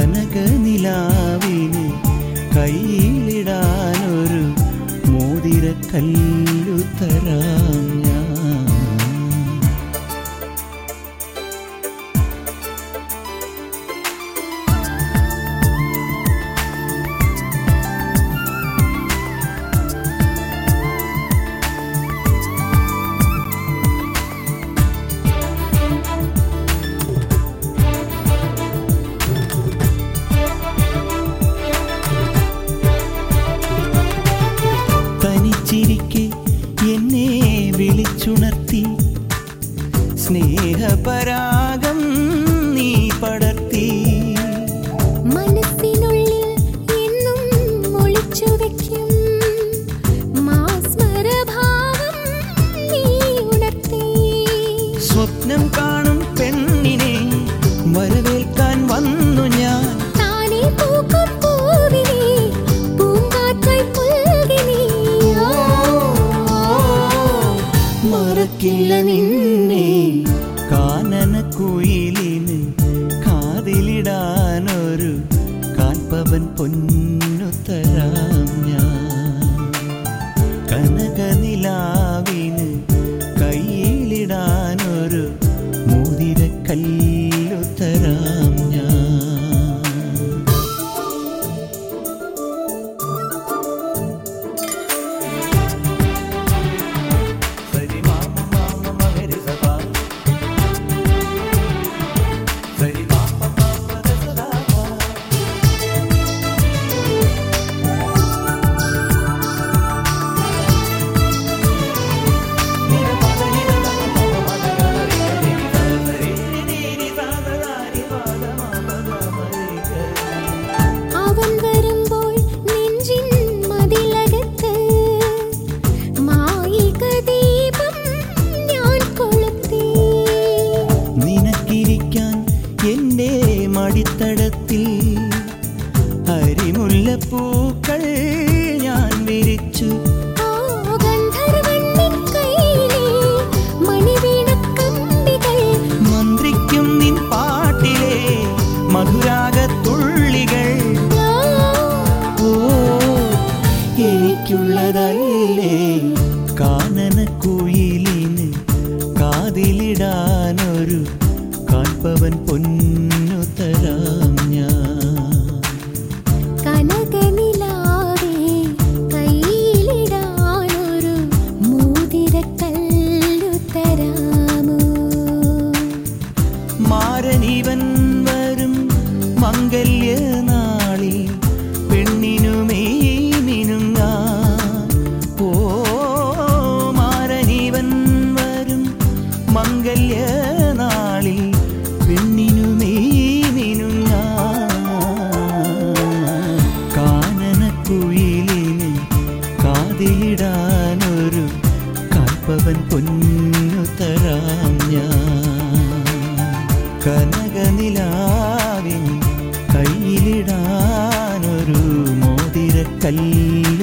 കനകനിലാവിന് കയ്യിലിടാനൊരു മോതിരക്കല്ലു തരാം ഞാൻ തനിച്ചിരിക്കെ എന്നെ വിളിച്ചുണർത്തി സ്നേഹപരാഗം നീ പടർത്തി മനസ്സിനുള്ളിൽ എന്നും ഒളിച്ചു വെക്കും മാസ്മരഭാവം നീ ഉണർത്തി സ്വപ്നം കാണും പെണ്ണിനെ വരവേൽക്കാൻ വന്നു ഞാൻ താനേ പൂക്കും പൂവിനെ പൂങ്കാറ്റായി പുൽകി നീ. മറക്കില്ല നിന്നെ കാനന കുയിലിന് കാതിലിടാനൊരു കാൽപ്പവൻ പൊന്നു തരാം ഞാൻ കനകനിലാവിന് കയ്യിലിടാനൊരു മോതിരക്കല്ലു തരാം ഞാൻ സരി മാമ മാമ മഗരി സദാ സരി മാമ മാമ സദാ അവൻ വരുമ്പോൾ നെഞ്ചിൻ മതിലകത്ത് മായിക ദീപം ഞാൻ കൊളുത്തി നിനക്കിരിക്കാൻ എൻ്റെ മടിത്തടത്തിൽ അരിമുല്ലപ്പൂക്കൾ ഞാൻ വിരിച്ചു ആ ഗന്ധർവ്വൻ കയ്യിലെ മണിവീണക്കമ്പികൾ മന്ത്രിക്കും നിൻ പാട്ടിലെ മധുരാഗത്തുള്ളികൾ ഓ എനിക്കുള്ളതല്ലേ കാനന കുയിലിന് കാതിലിടാനൊരു കാൽപ്പവൻ പൊന്നു തരാം ഞാൻ കനകനിലാവേ കയ്യിലിടാനൊരു മോതിരക്കല്ലു തരാമോ മാരനിവൻ വരും മംഗല്യനാളിൽ പെണ്ണിനുമേ മിനുങ്ങാൻ ഓ മാരനിവൻ വരും മംഗല്യനാളിൽ പെണ്ണിനുമേ മിനുങ്ങാൻ കാനനക്കുയിലിന് കാതിലിടാനൊരു കാൽപ്പവൻ പൊന്നു തരാം ഞാൻ കനകനിലാവിൻ കയ്യിലിടാനൊരു മോതിരക്കല്ല്